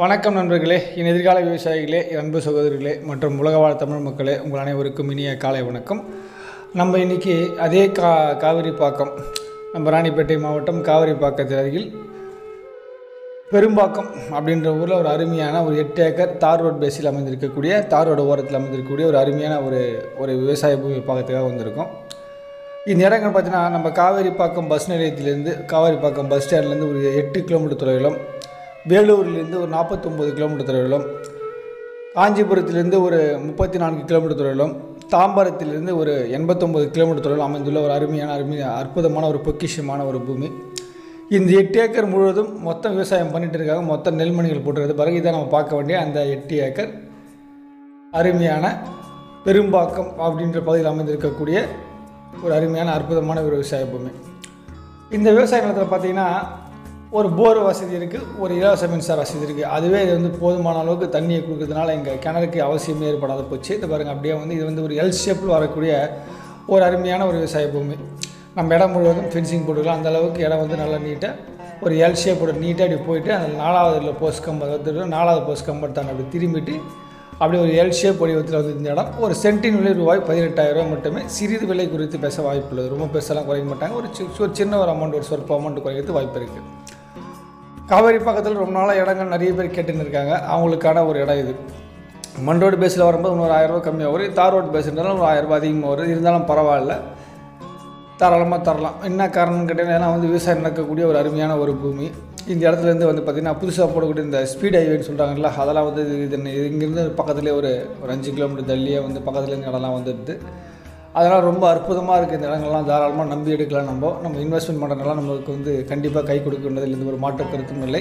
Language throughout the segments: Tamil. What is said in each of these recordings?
வணக்கம் நண்பர்களே என் எதிர்கால விவசாயிகளே என் அன்பு சகோதரர்களே மற்றும் உலகவாழ் தமிழ் மக்களே உங்கள் அனைவருக்கும் இனிய காலை வணக்கம் நம்ம இன்னைக்கு அதே கா காவிரிப்பாக்கம் நம்ம ராணிப்பேட்டை மாவட்டம் காவிரிப்பாக்கத்து அருகில் பெரும்பாக்கம் அப்படின்ற ஊரில் ஒரு அருமையான ஒரு எட்டு ஏக்கர் தார் ரோட் பேஸில் அமைந்திருக்கக்கூடிய தார் ரோடு ஓரத்தில் அமைந்திருக்கக்கூடிய ஒரு அருமையான ஒரு ஒரு விவசாய பூமி பார்க்கறதுக்காக வந்திருக்கோம் இந்த இடங்கள் பார்த்தீங்கன்னா நம்ம காவேரிப்பாக்கம் பஸ் நிலையத்திலேருந்து காவேரிப்பாக்கம் பஸ் ஸ்டாண்ட்லேருந்து ஒரு எட்டு கிலோமீட்டர் தொலைவிலும் வேலூர்லேருந்து ஒரு நாற்பத்தொம்போது கிலோமீட்டர் தொலைவிலும் காஞ்சிபுரத்திலிருந்து ஒரு முப்பத்தி நான்கு கிலோமீட்டர் தொலைவிலும் தாம்பரத்திலிருந்து ஒரு எண்பத்தொம்போது கிலோமீட்டர் தொலைவில் அமைந்துள்ள ஒரு அருமையான அருமையான அற்புதமான ஒரு பொக்கிஷமான ஒரு பூமி இந்த எட்டு ஏக்கர் முழுவதும் மொத்தம் விவசாயம் பண்ணிட்டு இருக்காங்க மொத்தம் நெல்மணிகள் போட்டுருக்குது பிறகு இதை நம்ம பார்க்க வேண்டிய அந்த எட்டு ஏக்கர் அருமையான பெரும்பாக்கம் அப்படின்ற பகுதியில் அமைந்திருக்கக்கூடிய ஒரு அருமையான அற்புதமான ஒரு விவசாய பூமி இந்த விவசாய நிலத்தில் பார்த்தீங்கன்னா ஒரு போர் வசதி இருக்குது ஒரு இலவச மின்சார வசதி இருக்குது அதுவே இது வந்து போதுமான அளவுக்கு தண்ணியை கொடுக்கறதுனால எங்கள் கிணறுக்கு அவசியமே ஏற்படாத போச்சு இது பாருங்கள் அப்படியே வந்து இது வந்து ஒரு எல் ஷேப்பில் வரக்கூடிய ஒரு அருமையான ஒரு விவசாய பூமி நம்ம இடம் முழுவதும் ஃபென்சிங் போட்டுக்கலாம் அந்த அளவுக்கு இடம் வந்து நல்லா நீட்டாக ஒரு எல் ஷேப்போட நீட்டாக அப்படி போயிட்டு அந்த நாலாவது போஸ்ட் கம்பம் வந்து நாலாவது போஸ்ட் கம்பத்தாங்க அப்படி திரும்பிட்டு அப்படி ஒரு எல் ஷேப் வடிவத்தில் வந்து இந்த இடம் ஒரு சென்டின் விலை ரூபாய் பதினெட்டாயிரம் ரூபாய் மட்டுமே சிறிது விலை குறித்து பேச வாய்ப்புள்ளது ரொம்ப பெருசெல்லாம் குறைக்க மாட்டாங்க ஒரு சி- ஒரு சின்ன ஒரு அமௌண்ட் ஒரு சொற்ப அமௌண்ட் குறைக்கிறது வாய்ப்பு இருக்குது காவேரி பக்கத்தில் ரொம்ப நாளாக இடங்கள் நிறைய பேர் கேட்டுன்னு இருக்காங்க அவங்களுக்கான ஒரு இடம் இது மண் ரோடு பேஸில் வரும்போது இன்னொரு ஆயிரரூபா கம்மியாக வரும் தார் ரோடு பேஸ் இருந்தாலும் ஒரு ஆயிரரூபா அதிகமாக வரும் இருந்தாலும் பரவாயில்ல தாராளமாக தரலாம் என்ன காரணம்னு கேட்டீங்கன்னா ஏன்னா வந்து விவசாயம் நடக்கக்கூடிய ஒரு அருமையான ஒரு பூமி இந்த இடத்துலேருந்து வந்து பார்த்திங்கன்னா புதுசாக போடக்கூடிய இந்த ஸ்பீட் ஹைவேன்னு சொல்கிறாங்கல்ல அதெல்லாம் வந்து இது இது இங்கேருந்து பக்கத்துலேயே ஒரு ஒரு அஞ்சு கிலோமீட்டர் தள்ளியே வந்து பக்கத்துலேருந்து இடம்லாம் வந்துடுது அதெல்லாம் ரொம்ப அற்புதமாக இருக்குது இந்த இடங்கள்லாம் தாராளமாக நம்பி எடுக்கலாம் நம்ம நம்ம இன்வெஸ்ட்மெண்ட் பண்ணுறதுனால நம்மளுக்கு வந்து கண்டிப்பாக கை கொடுக்கின்றதில் எந்த ஒரு மாற்று கருத்தும் இல்லை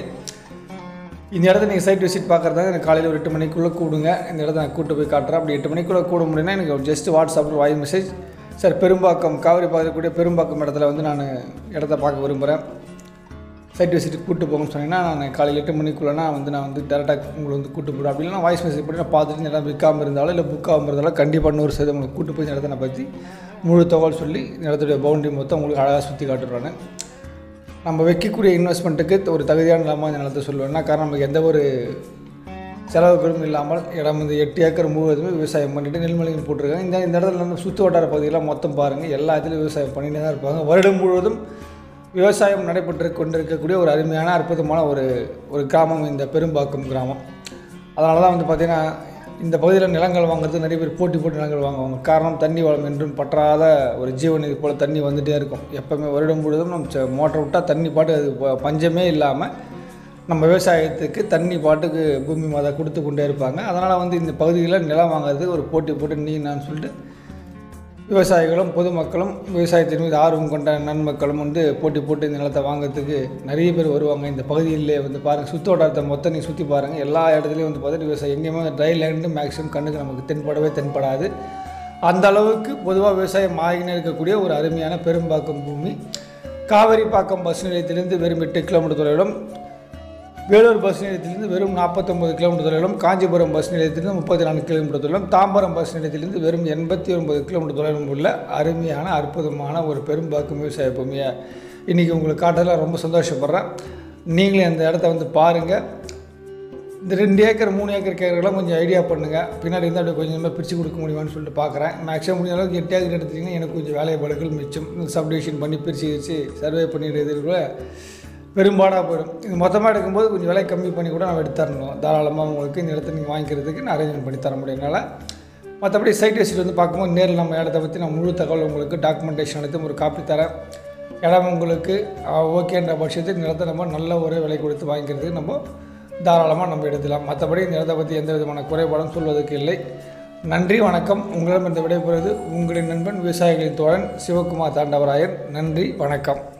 இந்த இடத்த நீங்கள் சைட் விசிட் பார்க்குறதா எனக்கு காலையில் ஒரு எட்டு மணிக்குள்ளே கூடுங்க இந்த இடத்த நான் கூட்டு போய் காட்டுறேன் அப்படி எட்டு மணிக்குள்ளே கூட முடியும்னா எனக்கு ஜஸ்ட் வாட்ஸ்அப்பில் வாய் மெசேஜ் சார் பெரும்பாக்கம் காவிரி பார்க்கக்கூடிய பெரும்பாக்கம் இடத்துல வந்து நான் இடத்த பார்க்க விரும்புகிறேன் சைட் விசிட் கூட்டு போகணும்னு சொன்னீங்கன்னா நான் காலையில் எட்டு மணிக்குள்ளேனா வந்து நான் வந்து டேரெக்டாக உங்களை வந்து கூட்டு போடுறேன் அப்படின்னா வாய்ஸ் மெசேஜ் பண்ணி நான் பார்த்துட்டு இந்த இடம் விற்காமல் இருந்தாலும் இல்லை புக் ஆகாமல் இருந்தாலும் கண்டிப்பாக நூறு சதவீதம் உங்களுக்கு கூட்டு போய் இந்த இடத்த நான் பற்றி முழு தகவல் சொல்லி இந்த இடத்துடைய பவுண்டரி மொத்தம் உங்களுக்கு அழகாக சுற்றி காட்டுறானே நம்ம வைக்கக்கூடிய இன்வெஸ்ட்மெண்ட்டுக்கு ஒரு தகுதியான நிலமாக இந்த நிலத்தை சொல்லுவேன்னா காரணம் நமக்கு எந்த ஒரு செலவுகளும் இல்லாமல் இடம் இந்த எட்டு ஏக்கர் முழுவதுமே விவசாயம் பண்ணிட்டு நெல்மலைகள் போட்டிருக்காங்க இந்த இந்த இடத்துல வந்து சுற்று வட்டார பகுதியெல்லாம் மொத்தம் பாருங்கள் எல்லா இடத்துலையும் விவசாயம் பண்ணிட்டு தான் இருப்பாங்க வருடம் முழுவதும் விவசாயம் நடைபெற்று கொண்டிருக்கக்கூடிய ஒரு அருமையான அற்புதமான ஒரு ஒரு கிராமம் இந்த பெரும்பாக்கம் கிராமம் அதனால தான் வந்து பார்த்திங்கன்னா இந்த பகுதியில் நிலங்கள் வாங்குறது நிறைய பேர் போட்டி போட்டு நிலங்கள் வாங்குவாங்க காரணம் தண்ணி வளம் என்றும் பற்றாத ஒரு ஜீவன் இது போல் தண்ணி வந்துகிட்டே இருக்கும் எப்போவுமே வருடம் முழுவதும் நம்ம ச- மோட்டர் விட்டால் தண்ணி பாட்டு அது ப- பஞ்சமே இல்லாமல் நம்ம விவசாயத்துக்கு தண்ணி பாட்டுக்கு பூமி மாதா கொடுத்து கொண்டே இருப்பாங்க அதனால் வந்து இந்த பகுதியில் நிலம் வாங்குறதுக்கு ஒரு போட்டி போட்டு நீ நான் சொல்லிட்டு விவசாயிகளும் பொதுமக்களும் விவசாயத்தின் மீது ஆர்வம் கொண்ட நன்மக்களும் வந்து போட்டி போட்டு இந்த நிலத்தை வாங்குறதுக்கு நிறைய பேர் வருவாங்க இந்த பகுதியிலே வந்து பாருங்கள் சுற்று வட்டாரத்தை மொத்தம் நீங்கள் சுற்றி பாருங்கள் எல்லா இடத்துலையும் வந்து பார்த்தீங்கன்னா விவசாயம் எங்கேயுமே ட்ரை லேண்டு மேக்ஸிமம் கண்ணுக்கு நமக்கு தென்படவே தென்படாது அந்த அளவுக்கு பொதுவாக விவசாயம் ஆகினே இருக்கக்கூடிய ஒரு அருமையான பெரும்பாக்கம் பூமி காவிரிப்பாக்கம் பஸ் நிலையத்திலிருந்து வெறும் எட்டு கிலோமீட்டர் தொலைவிலும் வேலூர் பஸ் நிலையத்திலிருந்து வெறும் நாற்பத்தொம்பது கிலோமீட்டர் தொலைவிலும் காஞ்சிபுரம் பஸ் நிலையத்திலிருந்து முப்பத்தி நான்கு கிலோமீட்டர் தொலைவிலும் தாம்பரம் பஸ் நிலையத்திலிருந்து வெறும் எண்பத்தி ஒன்பது கிலோமீட்டர் தொலைவிலும் உள்ள அருமையான அற்புதமான ஒரு பெரும்பாக்கும் விவசாய பூமியை இன்றைக்கி உங்களுக்கு காட்டுறதுல ரொம்ப சந்தோஷப்படுறேன் நீங்களே அந்த இடத்த வந்து பாருங்கள் இந்த ரெண்டு ஏக்கர் மூணு ஏக்கர் கேட்கறதெல்லாம் கொஞ்சம் ஐடியா பண்ணுங்கள் பின்னாடி இருந்து அப்படியே கொஞ்சம் கொஞ்சமாக பிரித்து கொடுக்க முடியுமான்னு சொல்லிட்டு பார்க்குறேன் மேக்ஸிமம் முடிஞ்ச அளவுக்கு எட்டு ஏக்கர் எடுத்தீங்கன்னா எனக்கு கொஞ்சம் வேலைப்பாடுகள் மிச்சம் சப்டிவிஷன் பண்ணி பிரித்து வச்சு சர்வே பண்ணிடுறதுக்குள்ள பெரும்பாடாக போயிடும் இது மொத்தமாக எடுக்கும்போது கொஞ்சம் விலை கம்மி பண்ணி கூட நான் எடுத்து தரணும் தாராளமாக உங்களுக்கு இந்த இடத்த நீங்கள் வாங்கிக்கிறதுக்கு நான் அரேஞ்ச்மெண்ட் பண்ணி தர முடியும் என்னால் மற்றபடி சைட் விசிட் வந்து பார்க்கும்போது நேரில் நம்ம இடத்த பற்றி நான் முழு தகவல் உங்களுக்கு டாக்குமெண்டேஷன் எடுத்து ஒரு காப்பி தரேன் இடம் உங்களுக்கு ஓகேன்ற பட்சத்துக்கு நிலத்தை நம்ம நல்ல ஒரு விலை கொடுத்து வாங்கிக்கிறதுக்கு நம்ம தாராளமாக நம்ம எடுக்கலாம் மற்றபடி இந்த இடத்தை பற்றி எந்த விதமான குறைபாடும் சொல்வதற்கு இல்லை நன்றி வணக்கம் உங்களிடம் இந்த விடைபெறுவது உங்களின் நண்பன் விவசாயிகளின் தோழன் சிவகுமார் தாண்டவராயன் நன்றி வணக்கம்